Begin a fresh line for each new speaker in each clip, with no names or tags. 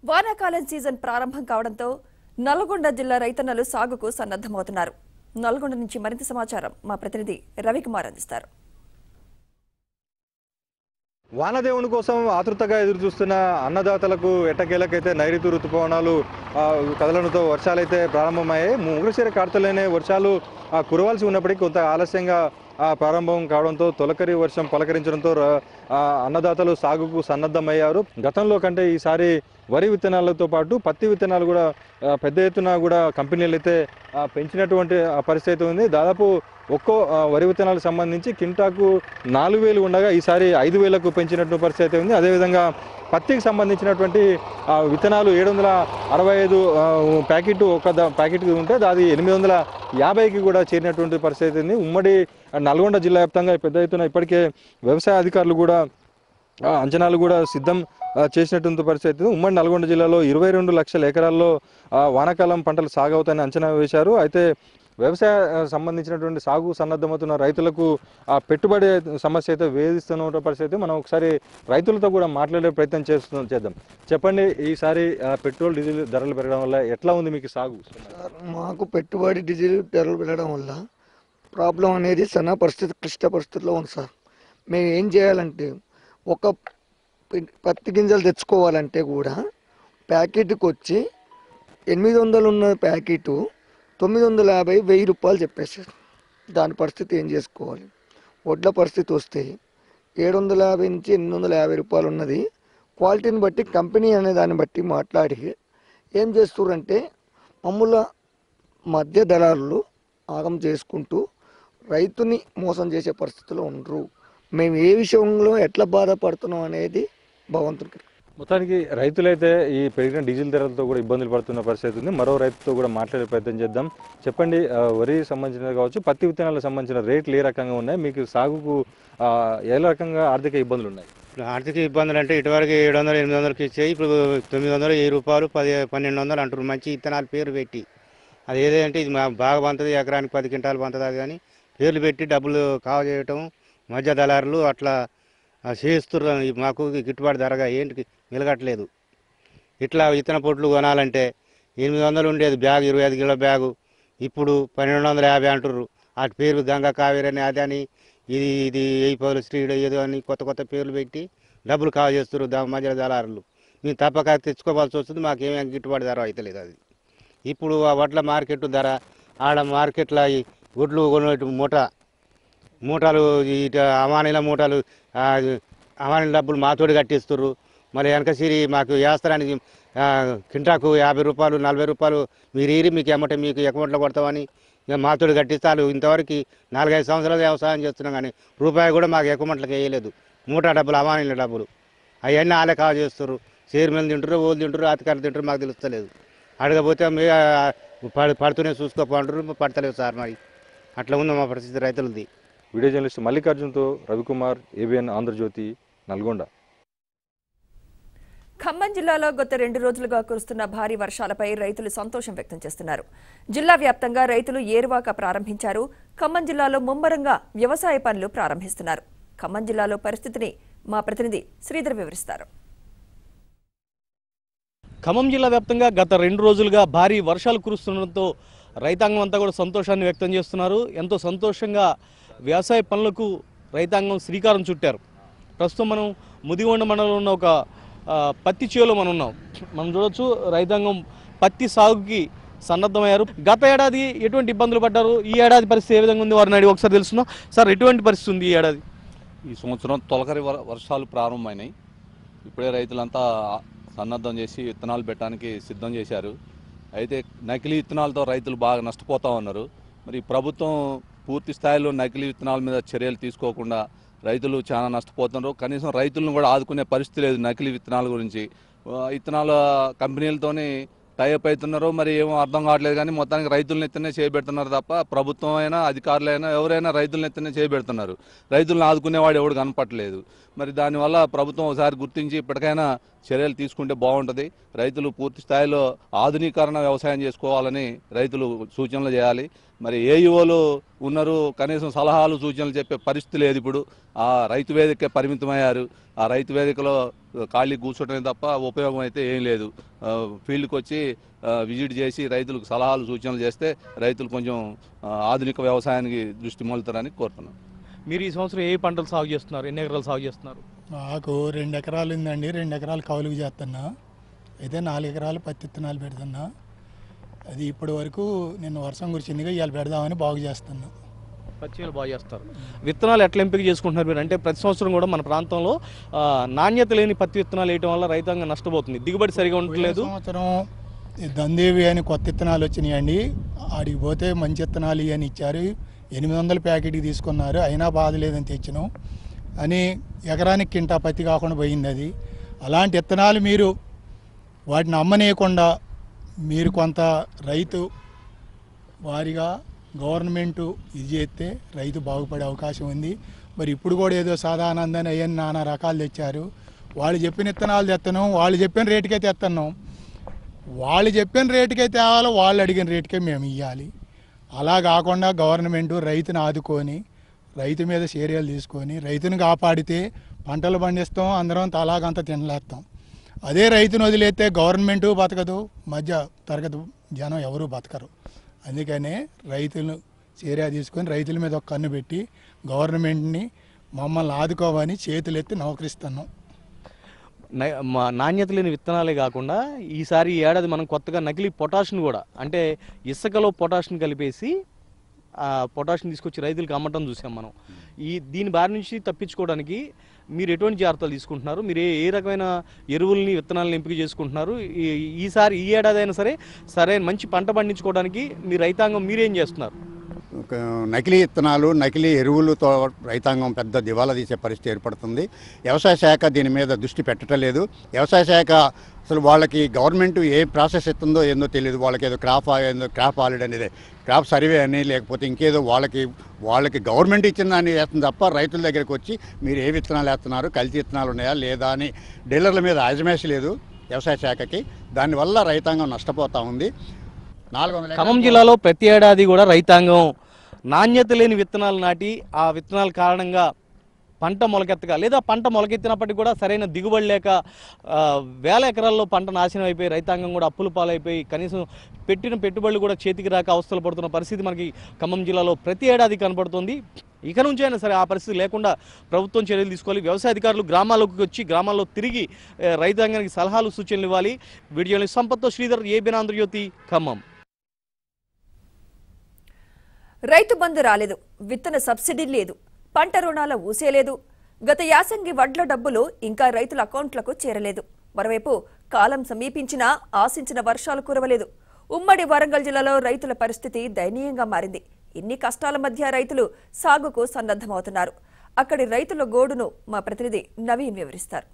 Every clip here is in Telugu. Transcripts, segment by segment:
వానాకాలం సీజన్ ప్రారంభం కావడంతో నల్గొండ జిల్లా రైతన్నలు సాగుకు సన్నద్దమవుతున్నారు నల్గొండ నుంచి మరింత సమాచారం మా ప్రతినిధి రవికుమార్ అందిస్తారు
వానదేవుని కోసం ఆతృతగా ఎదురు చూస్తున్న అన్నదాతలకు ఎట్టకేలకైతే నైరుతి ఋతుపవనాలు ఆ, కదలడంతో వర్షాలైతే ప్రారంభమయ్యాయి ముగ్గురుశీర కార్తెలోనే వర్షాలు ఆ, కురవాల్సి ఉన్నప్పటికీ కొంత ఆలస్యంగా ఆ, ప్రారంభం కావడంతో తొలకరి వర్షం పలకరించడంతో ర- ఆ, అన్నదాతలు సాగుకు సన్నద్ధమయ్యారు గతంలో కంటే ఈసారి వరి విత్తనాలతో పాటు పత్తి విత్తనాలు కూడా ఆ, పెద్ద ఎత్తున కూడా కంపెనీలు అయితే ఆ, పెంచినటువంటి ఆ, పరిస్థితి ఉంది దాదాపు ఒక్కో ఆ, వరి విత్తనాలకు సంబంధించి కింటాకు నాలుగు వేలు ఉండగా ఈసారి ఐదు వేలకు పెంచినట్టు పరిస్థితి ఉంది అదేవిధంగా పత్తికి సంబంధించినటువంటి ఆ, విత్తనాలు ఏడు వందల అరవై ఐదు ప్యాకెట్ ఒక ద- ప్యాకెట్ ఉంటే అది ఎనిమిది వందల యాభైకి కూడా చేరినటువంటి పరిస్థితి ఉంది ఉమ్మడి నల్గొండ జిల్లా వ్యాప్తంగా పెద్ద ఎత్తున ఇప్పటికే వ్యవసాయ అధికారులు కూడా ఆ, అంచనాలు కూడా సిద్ధం ఆ, చేసినటువంటి పరిస్థితి ఉంది. ఉమ్మడి నల్గొండ జిల్లాలో ఇరవై రెండు లక్షల ఎకరాల్లో ఆ, వానాకాలం పంటలు సాగవుతాయని అంచనా వేశారు అయితే వ్యవసాయ ఆ, సంబంధించినటువంటి సాగు సన్నద్ధమవుతున్న రైతులకు ఆ పెట్టుబడి సమస్య అయితే వేధిస్తున్న పరిస్థితి మనం ఒకసారి రైతులతో కూడా మాట్లాడే ప్రయత్నం చేస్తున్నాం చేద్దాం చెప్పండి ఈసారి ఆ, పెట్రోల్ డీజిల్ ధరలు పెరగడం వల్ల ఎట్లా ఉంది మీకు సాగు
సార్ మాకు పెట్టుబడి డీజిల్ ధరలు పెరగడం వల్ల ప్రాబ్లం అనేది సన్న పరిస్థితి క్లిష్ట పరిస్థితిలో ఉంది సార్ మేము ఏం చేయాలంటే ఒక పి- పత్తి గింజలు తెచ్చుకోవాలంటే కూడా ప్యాకెట్కి వచ్చి ఎనిమిది వందలు ఉన్న ప్యాకెట్ తొమ్మిది వందల యాభై వెయ్యి రూపాయలు చెప్పేశారు దాని పరిస్థితి ఏం చేసుకోవాలి వడ్ల పరిస్థితి వస్తే ఏడు వందల యాభై నుంచి ఎనిమిది వందల యాభై రూపాయలు ఉన్నది క్వాలిటీని బట్టి కంపెనీ అనే దాన్ని బట్టి మాట్లాడి ఏం చేస్తుర్రంటే మమ్ముల మధ్య దళారులు ఆగం చేసుకుంటూ రైతుని మోసం చేసే పరిస్థితిలో ఉండరు మేము ఏ విషయంలో ఎట్లా బాధపడుతున్నాం అనేది భగవంతుడికి
మొత్తానికి రైతులైతే ఈ పెరిగిన డీజిల్ ధరలతో కూడా ఇబ్బందులు పడుతున్న పరిస్థితి ఉంది మరో రైతుతో కూడా మాట్లాడే ప్రయత్నం చేద్దాం చెప్పండి ఆ, వరి సంబంధించినది కావచ్చు పత్తి విత్తనాలకు సంబంధించిన రేట్లు ఏ రకంగా ఉన్నాయి మీకు సాగుకు ఆ, ఏ రకంగా ఆర్థిక ఇబ్బందులు ఉన్నాయి
ఇప్పుడు ఆర్థిక ఇబ్బందులు అంటే ఇటువరకు ఏడు వందలు ఎనిమిది వందలకి ఇచ్చాయి ఇప్పుడు తొమ్మిది వందలు వెయ్యి రూపాయలు పది పన్నెండు వందలు అంటారు మంచి ఇత్తనాలు పేరు పెట్టి అది ఏదంటే ఇది మా బాగా పంతది ఎకరానికి పది క్వింటాలు పంతది అది కానీ పేర్లు పెట్టి డబ్బులు కావ చేయటం మధ్య దళారులు అట్లా ఆ, చేస్తుర్రు ఈ మాకు గిట్టుబాటు ధరగా ఏంటి నిలగట్లేదు ఇట్లా విత్తన పొట్లు కొనాలంటే ఎనిమిది వందలు ఉండేది బ్యాగ్ ఇరవై ఐదు కిలో బ్యాగు ఇప్పుడు పన్నెండు వందల యాభై అంటుర్రు వాటి పేర్లు గంగా కావేరి అని అది అని ఇది ఇది ఎయి పదులు స్త్రీడు ఏదో అని కొత్త కొత్త పేర్లు పెట్టి డబ్బులు కావ చేస్తారు దా మధ్య దళారులు మేము తప్పక తెచ్చుకోవాల్సి వస్తుంది మాకేమీ గిట్టుబాటు ధర అవుతలేదు అది ఇప్పుడు ఆ వడ్ల మార్కెట్ ధర ఆడ మార్కెట్లో ఈ గుడ్లు కొనేటి మూట మూటలు ఇట అమానీల మూటలు ఆ, అమానీల డబ్బులు మాతోటి కట్టిస్తారు మరి వెనకసిరి మాకు వేస్తారని ఆ, కింటాకు యాభై రూపాయలు నలభై రూపాయలు మీరు ఈరి మీకు ఎమ్మటే మీకు అకౌంట్లో కొడతామని ఇక మాతోటి కట్టిస్తారు ఇంతవరకు నాలుగైదు సంవత్సరాలు వ్యవసాయం చేస్తున్నాం కానీ రూపాయి కూడా మాకు అకౌంట్లకు వేయలేదు మూట డబ్బులు అమానీల డబ్బులు అవన్నీ ఆలే కావ చేస్తారు చైర్మన్ తింటారు ఓళ్ళు తింటారు అధికారులు తింటారు మాకు తెలుస్తలేదు అడగపోతే మీ ఆ, పడు పడుతూనే చూసుకోపోంటారు పడతలేవు సార్ మరి అట్లా ఉంది మా పరిస్థితి రైతులది
వీడియో జర్నలిస్ట్ మల్లికార్జున్తో రవికుమార్ ఏబిఎన్ ఆంధ్రజ్యోతి నల్గొండ
ఖమ్మం జిల్లాలో గత రెండు రోజులుగా కురుస్తున్న భారీ వర్షాలపై రైతులు సంతోషం వ్యక్తం చేస్తున్నారు జిల్లా వ్యాప్తంగా రైతులు ఏరువాక ప్రారంభించారు ఖమ్మం జిల్లాలో ముమ్మరంగా వ్యవసాయ పనులు ప్రారంభిస్తున్నారు ఖమ్మం జిల్లాలో పరిస్థితిని మా ప్రతినిధి శ్రీధర్ వివరిస్తారు
ఖమ్మం జిల్లా వ్యాప్తంగా గత రెండు రోజులుగా భారీ వర్షాలు కురుస్తుండడంతో రైతాంగం అంతా కూడా సంతోషాన్ని వ్యక్తం చేస్తున్నారు ఎంతో సంతోషంగా వ్యవసాయ పనులకు రైతాంగం శ్రీకారం చుట్టారు ప్రస్తుతం మనం ముదిగొండ మండలంలో ఉన్న ఒక ఆ, పత్తి చేలో మనం ఉన్నాం మనం చూడొచ్చు రైతాంగం పత్తి సాగుకి సన్నద్ధమయ్యారు గత ఏడాది ఎటువంటి ఇబ్బందులు పడ్డారు ఈ ఏడాది పరిస్థితి ఏ విధంగా ఉంది వారిని అడిగి ఒకసారి తెలుసుకున్నాం సార్ ఎటువంటి పరిస్థితి ఉంది ఈ ఏడాది
ఈ సంవత్సరం తొలకరి వర- వర్షాలు ప్రారంభమైనాయి ఇప్పుడే రైతులంతా సన్నద్ధం చేసి విత్తనాలు పెట్టడానికి సిద్ధం చేశారు అయితే నకిలీ విత్తనాలతో రైతులు బాగా నష్టపోతా ఉన్నారు మరి ప్రభుత్వం పూర్తి స్థాయిలో నకిలీ విత్తనాల మీద చర్యలు తీసుకోకుండా రైతులు చాలా నష్టపోతున్నారు కనీసం రైతులను కూడా ఆదుకునే పరిస్థితి లేదు నకిలీ విత్తనాల గురించి ఆ, విత్తనాల కంపెనీలతోని టైఅప్ అవుతున్నారు మరి ఏమో అర్థం కావట్లేదు కానీ మొత్తానికి రైతులను ఎత్తనే చేయబెడుతున్నారు తప్ప ప్రభుత్వం అయినా అధికారులైనా ఎవరైనా రైతులను ఎత్తనే చేయబెడుతున్నారు రైతులను ఆదుకునేవాడు ఎవడు కనపట్లేదు మరి దానివల్ల ప్రభుత్వం ఒకసారి గుర్తించి ఇప్పటికైనా చర్యలు తీసుకుంటే బాగుంటుంది రైతులు పూర్తి స్థాయిలో ఆధునీకరణ వ్యవసాయం చేసుకోవాలని రైతులు సూచనలు చేయాలి మరి ఏఈఓలు ఉన్నారు కనీసం సలహాలు సూచనలు చెప్పే పరిస్థితి లేదు ఇప్పుడు ఆ రైతు వేదిక పరిమితమయ్యారు ఆ రైతు వేదికలో ఖాళీ కూర్చోటమే తప్ప ఉపయోగం అయితే ఏం లేదు ఆ, ఫీల్డ్కి వచ్చి ఆ, విజిట్ చేసి రైతులకు సలహాలు సూచనలు చేస్తే రైతులు కొంచెం ఆ, ఆధునిక వ్యవసాయానికి దృష్టి మొలుతారని కోరుతున్నాం
మీరు ఈ సంవత్సరం ఏ పంటలు సాగు చేస్తున్నారు ఎన్ని ఎకరాలు సాగు చేస్తున్నారు
మాకు రెండు ఎకరాలు ఉందండి రెండు ఎకరాలు కౌలుకు చేస్తున్నా అయితే నాలుగు ఎకరాలు పత్తి విత్తనాలు పెడుతున్నా అది ఇప్పటి వరకు నిన్న వర్షం కురిచిందిగా ఇవాళ పెడదామని బాగు చేస్తున్నా
పచ్చిమీలు బాగా చేస్తారు విత్తనాలు ఎట్లా ఎంపిక చేసుకుంటున్నారు మీరు అంటే ప్రతి సంవత్సరం కూడా మన ప్రాంతంలో ఆ, నాణ్యత లేని పత్తి విత్తనాలు వేయటం వల్ల రైతాంగం నష్టపోతుంది దిగుబడి సరిగా
పోయిన
ఉండట్లేదు
సంవత్సరం ఈ దందేవి అని కొత్త విత్తనాలు వచ్చినాయండి ఆడికి పోతే మంచి విత్తనాలు ఇవి అని ఇచ్చారు ఎనిమిది వందల ప్యాకెట్కి తీసుకున్నారు అయినా బాధ లేదని తెచ్చినాం అని ఎకరానికి కింటా పత్తి కాకుండా పోయింది అది అలాంటి విత్తనాలు మీరు వాటిని అమ్మనీయకుండా మీరు కొంత రైతు వారిగా గవర్నమెంట్ ఇది చేస్తే రైతు బాగుపడే అవకాశం ఉంది మరి ఇప్పుడు కూడా ఏదో సాధారణందని అయ్యని నానా రకాలు తెచ్చారు వాళ్ళు చెప్పిన విత్తనాలు తెస్తున్నాం వాళ్ళు చెప్పిన రేటుకే తెస్తున్నాం వాళ్ళు చెప్పిన రేటుకే తేవాలో వాళ్ళు అడిగిన రేటుకే మేము ఇవ్వాలి అలా కాకుండా గవర్నమెంట్ రైతుని ఆదుకొని రైతు మీద చర్యలు తీసుకొని రైతుని కాపాడితే పంటలు పండిస్తాం అందరం తలాగంత తినలేస్తాం అదే రైతును వదిలేస్తే గవర్నమెంటు బతకదు మధ్య తరగతి జనం ఎవరు బతకరు అందుకనే రైతులను చర్య తీసుకొని రైతుల మీద ఒక కన్ను పెట్టి గవర్నమెంట్ని మమ్మల్ని ఆదుకోవని చేతులెత్తి నౌకరిస్తున్నాం
నై- మా నాణ్యత లేని విత్తనాలే కాకుండా ఈసారి ఈ ఏడాది మనం కొత్తగా నకిలీ పొటాష్ని కూడా అంటే ఇసుకలో పొటాష్ని కలిపేసి ఆ పొటాష్ని తీసుకొచ్చి రైతులకు అమ్మటం చూసాం మనం ఈ దీని బారి నుంచి తప్పించుకోవడానికి మీరు ఎటువంటి జాగ్రత్తలు తీసుకుంటున్నారు మీరు ఏ ఏ రకమైన ఎరువుల్ని విత్తనాలను ఎంపిక చేసుకుంటున్నారు ఈ- ఈసారి ఈ ఏడాది అయినా సరే సరైన మంచి పంట పండించుకోవడానికి మీ రైతాంగం మీరేం చేస్తున్నారు
ఒక నకిలీ విత్తనాలు నకిలీ ఎరువులతో రైతాంగం పెద్ద దివాలా తీసే పరిస్థితి ఏర్పడుతుంది వ్యవసాయ శాఖ దీని మీద దృష్టి పెట్టడం లేదు వ్యవసాయ శాఖ అసలు వాళ్ళకి గవర్నమెంట్ ఏ ప్రాసెస్ ఇస్తుందో ఏందో తెలియదు వాళ్ళకి ఏదో క్రాప్ ఆ- ఏందో క్రాప్ ఆల్రెడీ అనేది క్రాప్ సర్వే అని లేకపోతే ఇంకేదో వాళ్ళకి వాళ్ళకి గవర్నమెంట్ ఇచ్చిన దాన్ని వేస్తుంది తప్ప రైతుల దగ్గరికి వచ్చి మీరు ఏ విత్తనాలు వేస్తున్నారు కల్తీ విత్తనాలు ఉన్నాయా లేదా అని డీలర్ల మీద ఆజమాయిషి లేదు వ్యవసాయ శాఖకి దానివల్ల రైతాంగం నష్టపోతూ ఉంది నాలుగు వందల
ఖమ్మం జిల్లాలో ప్రతి ఏడాది కూడా రైతాంగం నాణ్యత లేని విత్తనాలు నాటి ఆ విత్తనాల కారణంగా పంట మొలకెత్తగా లేదా పంట మొలకెత్తినప్పటికీ కూడా సరైన దిగుబడి లేక ఆ, వేల ఎకరాల్లో పంట నాశనం అయిపోయి రైతాంగం కూడా అప్పుల పాలైపోయి కనీసం పెట్టిన పెట్టుబడులు కూడా చేతికి రాక అవస్థలు పడుతున్న పరిస్థితి మనకి ఖమ్మం జిల్లాలో ప్రతి ఏడాది కనపడుతుంది ఇక నుంచి అయినా సరే ఆ పరిస్థితి లేకుండా ప్రభుత్వం చర్యలు తీసుకోవాలి వ్యవసాయ అధికారులు గ్రామాల్లోకి వచ్చి గ్రామాల్లో తిరిగి ఏ, రైతాంగానికి సలహాలు సూచనలు ఇవ్వాలి వీడియోని సంపత్తో శ్రీధర్ ఏబిన్ ఆంధ్రజ్యోతి ఖమ్మం
రైతు బంధు రాలేదు విత్తన సబ్సిడీ లేదు పంట రుణాల ఊసేలేదు గత యాసంగి వడ్ల డబ్బులు ఇంకా రైతుల అకౌంట్లకు చేరలేదు మరోవైపు కాలం సమీపించినా ఆశించిన వర్షాలు కురవలేదు ఉమ్మడి వరంగల్ జిల్లాలో రైతుల పరిస్థితి దయనీయంగా మారింది ఇన్ని కష్టాల మధ్య రైతులు సాగుకు సన్నద్ధమవుతున్నారు అక్కడి రైతుల గోడును మా ప్రతినిధి నవీన్ వివరిస్తారు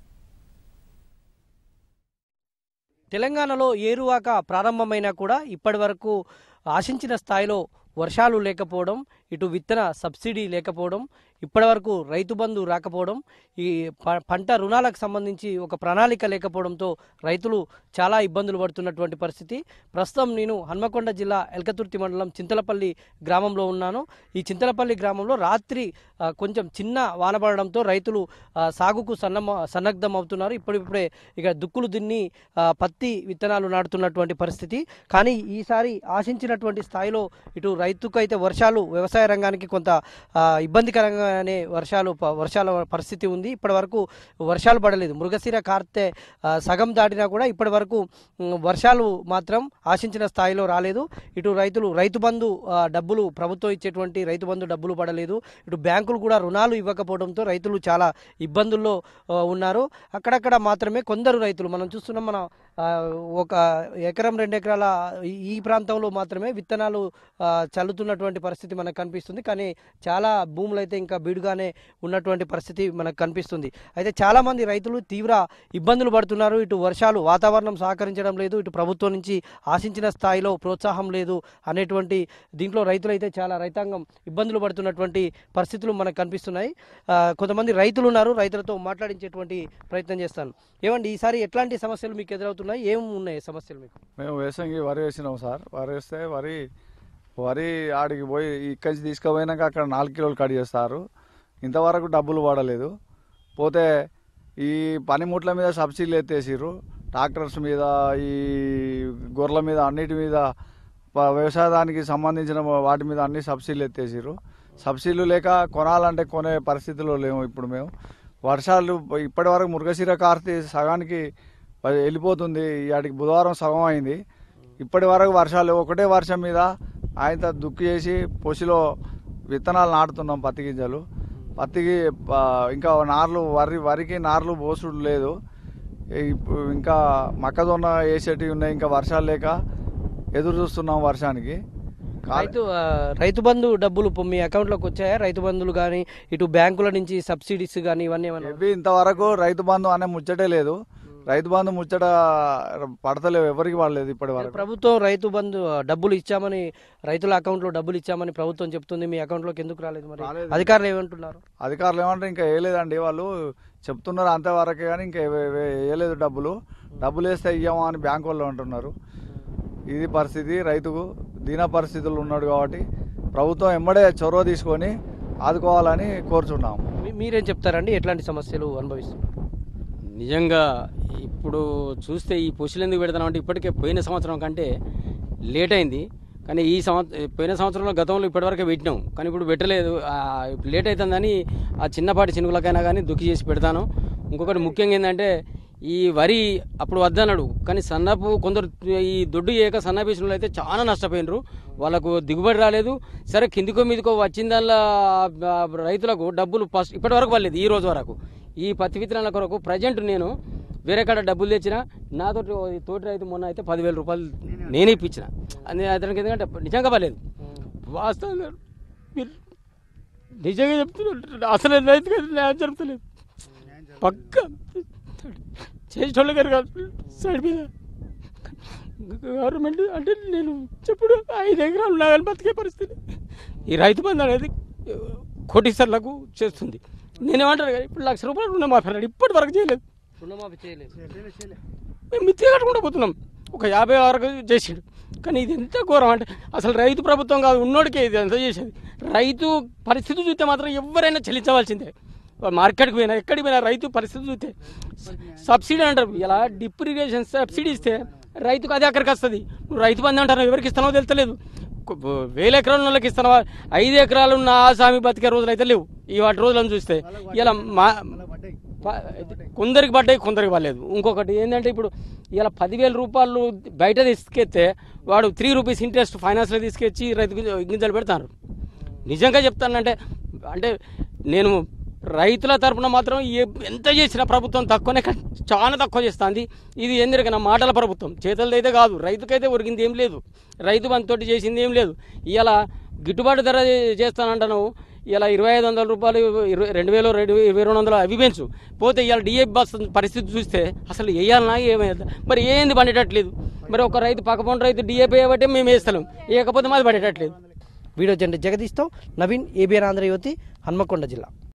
తెలంగాణలో ఏరువాక ప్రారంభమైనా కూడా ఇప్పటి వరకు ఆశించిన స్థాయిలో వర్షాలు లేకపోవడం ఇటు విత్తన సబ్సిడీ లేకపోవడం ఇప్పటివరకు రైతు బంధు రాకపోవడం ఈ ప- పంట రుణాలకు సంబంధించి ఒక ప్రణాళిక లేకపోవడంతో రైతులు చాలా ఇబ్బందులు పడుతున్నటువంటి పరిస్థితి ప్రస్తుతం నేను హన్మకొండ జిల్లా ఎల్కతుర్తి మండలం చింతలపల్లి గ్రామంలో ఉన్నాను ఈ చింతలపల్లి గ్రామంలో రాత్రి ఆ, కొంచెం చిన్న వాన పడడంతో రైతులు ఆ, సాగుకు సన్నమ సన్నద్ధం అవుతున్నారు ఇప్పుడిప్పుడే ఇక దుక్కులు దున్ని ఆ, పత్తి విత్తనాలు నాటుతున్నటువంటి పరిస్థితి కానీ ఈసారి ఆశించినటువంటి స్థాయిలో ఇటు రైతుకు అయితే వర్షాలు వ్యవసాయ రంగానికి కొంత ఆ, ఇబ్బందికరంగానే వర్షాలు ప- వర్షాల పరిస్థితి ఉంది ఇప్పటి వరకు వర్షాలు పడలేదు మృగశిర కార్తె ఆ, సగం దాటినా కూడా ఇప్పటి వరకు ఉమ్, వర్షాలు మాత్రం ఆశించిన స్థాయిలో రాలేదు ఇటు రైతులు రైతు బంధు ఆ, డబ్బులు ప్రభుత్వం ఇచ్చేటువంటి రైతు బంధు డబ్బులు పడలేదు ఇటు బ్యాంకులు కూడా రుణాలు ఇవ్వకపోవడంతో రైతులు చాలా ఇబ్బందుల్లో ఆ, ఉన్నారు అక్కడక్కడ మాత్రమే కొందరు రైతులు మనం చూస్తున్నాం మన ఆ, ఒక ఎకరం రెండు ఎకరాల ఈ- ఈ ప్రాంతంలో మాత్రమే విత్తనాలు ఆ, చల్లుతున్నటువంటి పరిస్థితి మనకు కనిపిస్తుంది కానీ చాలా భూములు అయితే ఇంకా బీడుగానే ఉన్నటువంటి పరిస్థితి మనకు కనిపిస్తుంది అయితే చాలా మంది రైతులు తీవ్ర ఇబ్బందులు పడుతున్నారు ఇటు వర్షాలు వాతావరణం సహకరించడం లేదు ఇటు ప్రభుత్వం నుంచి ఆశించిన స్థాయిలో ప్రోత్సాహం లేదు అనేటువంటి దీంట్లో రైతులు అయితే చాలా రైతాంగం ఇబ్బందులు పడుతున్నటువంటి పరిస్థితులు మనకు కనిపిస్తున్నాయి ఆ, కొంతమంది రైతులు ఉన్నారు రైతులతో మాట్లాడించేటువంటి ప్రయత్నం చేస్తాను ఏమండి ఈసారి ఎట్లాంటి సమస్యలు మీకు ఎదురవుతున్నాయి ఏం ఉన్నాయి సమస్యలు మీకు
మేము వేసంగి వరి వేసినాం సార్ వరి వేస్తే వరి వరి ఆడికి పోయి ఇక్కడి నుంచి తీసుకుపోయినాక అక్కడ నాలుగు కిలోలు కట్ చేస్తారు ఇంతవరకు డబ్బులు పడలేదు పోతే ఈ పనిముట్ల మీద సబ్సిడీలు ఎత్తేసిర్రు ట్రాక్టర్స్ మీద ఈ గొర్రెల మీద అన్నిటి మీద ప- వ్యవసాయానికి సంబంధించిన వాటి మీద అన్ని సబ్సిడీలు ఎత్తేసిర్రు సబ్సిడీలు లేక కొనాలంటే కొనే పరిస్థితిలో లేము ఇప్పుడు మేము వర్షాలు ఇప్పటి వరకు మురుగశిర కార్తీ సగానికి ప- వెళ్ళిపోతుంది వాటికి బుధవారం సగం అయింది ఇప్పటి వరకు వర్షాలు ఒకటే వర్షం మీద ఆయన దుక్కి చేసి పొసిలో విత్తనాలు నాటుతున్నాం పత్తి గింజలు పత్తికి ప- ఇంకా నార్లు వరి వరికి నార్లు పోసుడు లేదు ఇప్పుడు ఇంకా మొక్కజొన్న వేసేటివి ఉన్నాయి ఇంకా వర్షాలు లేక ఎదురు చూస్తున్నాం వర్షానికి కా-
రైతు ఆ, రైతు బంధు డబ్బులు పొ- మీ అకౌంట్లోకి వచ్చాయా రైతు బంధులు కానీ ఇటు బ్యాంకుల నుంచి సబ్సిడీస్ కానీ ఇవన్నీ ఏమన్నా
ఇవి ఇంతవరకు రైతు బంధు అనే ముచ్చటే లేదు రైతు బంధు ముచ్చట పడతలేవు ఎవరికి పడలేదు ఇప్పటి వరకు
ప్రభుత్వం రైతు బంధు ఆ, డబ్బులు ఇచ్చామని రైతుల అకౌంట్లో డబ్బులు ఇచ్చామని ప్రభుత్వం చెప్తుంది మీ అకౌంట్లోకి ఎందుకు రాలేదు మరి
రాలేదు.
అధికారులు ఏమంటున్నారు
అధికారులు ఏమంటారు ఇంకా వేయలేదండి వాళ్ళు చెప్తున్నారు అంతవరకే కానీ ఇంకా వే- వే- వేయలేదు డబ్బులు డబ్బులు వేస్తే ఇయ్యమా అని బ్యాంక్ వాళ్ళు అంటున్నారు ఇది పరిస్థితి రైతుకు దీన పరిస్థితులు ఉన్నాడు కాబట్టి ప్రభుత్వం ఎమ్మడే చొరవ తీసుకొని ఆదుకోవాలని కోరుచున్నాము
మీ- మీరేం చెప్తారండి ఎట్లాంటి సమస్యలు అనుభవిస్తున్నారు
నిజంగా ఇప్పుడు చూస్తే ఈ పొసులు ఎందుకు పెడతాం అంటే ఇప్పటికే పోయిన సంవత్సరం కంటే లేట్ అయింది కానీ ఈ సంవత్సరం పోయిన సంవత్సరంలో గతంలో ఇప్పటివరకే పెట్టినాం కానీ ఇప్పుడు పెట్టలేదు ఆ, ఇప్పుడు లేట్ అవుతుందని ఆ చిన్నపాటి చినుకులకైనా కానీ దుక్కి చేసి పెడతాను ఇంకొకటి ముఖ్యంగా ఏంటంటే ఈ వరి అప్పుడు వద్దన్నాడు కానీ సన్నపు కొందరు ఈ దొడ్డు చేయక సన్నపేసిన అయితే చాలా నష్టపోయినరు వాళ్ళకు దిగుబడి రాలేదు సరే కిందికో మీదికో వచ్చిందల్లా ఆ, రైతులకు డబ్బులు ఫస్ట్ ఇప్పటి వరకు పడలేదు ఈ రోజు వరకు ఈ పత్తి విత్తనాల కొరకు ప్రజెంట్ నేను వేరే కాడ డబ్బులు తెచ్చిన నాతో తోటి రైతు మొన్న అయితే పదివేల రూపాయలు నేనే ఇప్పించిన అది అతనికి ఎందుకంటే నిజంగా పర్లేదు వాస్తవంగా మీరు నిజంగా చెప్తున్నారు అసలు రైతు న్యాయం జరుగుతలేదు పక్క చేసేటోళ్ళు గారు కాదు సైడ్ మీద గవర్నమెంట్ అంటే నేను చెప్పుడు ఐదు ఎకరాలు ఉన్నా కానీ బతికే పరిస్థితి ఈ రైతు బంధు అనేది కోటీశ్వర్లకు చేస్తుంది నేనేమంటాను కానీ ఇప్పుడు లక్ష రూపాయలు రుణమాఫీ అన్నాడు ఇప్పటి వరకు చేయలేదు
రుణమాఫీ చేయలేదు
మేము మిత్తి కట్టుకుంటూ పోతున్నాం ఒక యాభై వరకు చేసాడు కానీ ఇది ఎంత ఘోరం అంటే అసలు రైతు ప్రభుత్వం కాదు ఉన్నోడికే ఇది ఎంత చేసేది రైతు పరిస్థితి చూస్తే మాత్రం ఎవరైనా చెల్లించవలసిందే మార్కెట్కి పోయినా ఎక్కడికి పోయినా రైతు పరిస్థితి చూస్తే సబ్సిడీ అంటారు ఇలా డిప్ ఇరిగేషన్ సబ్సిడీ ఇస్తే రైతుకు అది అక్కడికి వస్తుంది నువ్వు రైతు బంధు అంటారు ఎవరికి ఇస్తానో తెలుస్తలేదు కు- వేల ఎకరాల వాళ్ళకి ఇస్తున్నావా ఐదు ఎకరాలు ఉన్న ఆసామి బతికే రోజులు అయితే లేవు ఈ వాటి రోజులను చూస్తే ఇలా మా ప- కొందరికి పడ్డాయి కొందరికి పడలేదు ఇంకొకటి ఏంటంటే ఇప్పుడు ఇలా పదివేల రూపాయలు బయట తీసుకెళ్తే వాడు త్రీ రూపీస్ ఇంట్రెస్ట్ ఫైనాన్స్లో తీసుకొచ్చి రైతు గింజ- గింజలు పెడతారు నిజంగా చెప్తానంటే అంటే నేను రైతుల తరపున మాత్రం ఏ- ఎంత చేసినా ప్రభుత్వం తక్కువనే కా- చాలా తక్కువ చేస్తుంది ఇది ఎందుకన్నా మాటల ప్రభుత్వం చేతులది అయితే కాదు రైతుకైతే ఒరిగింది ఏం లేదు రైతు బంధుతోటి చేసింది ఏం లేదు ఇలా గిట్టుబాటు ధర చేస్తానంటాను ఇలా ఇరవై ఐదు వందల రూపాయలు ఇరవై రెండు వేలు రెండు ఇరవై రెండు వందలు అవి పెంచు పోతే ఇవాళ డిఏపి బస్ పరిస్థితి చూస్తే అసలు వేయాలన్నా ఏమైంది మరి ఏంది పండేటట్లేదు మరి ఒక రైతు పక్కపొంటి రైతు డిఏపి వేయబట్టే మేము వేస్తలేం వేయకపోతే మాది పడేటట్లేదు
వీడియో జర్నలిస్ట్ జగదీష్తో నవీన్ ఏబిఎన్ ఆంధ్ర యువతి హన్మకొండ జిల్లా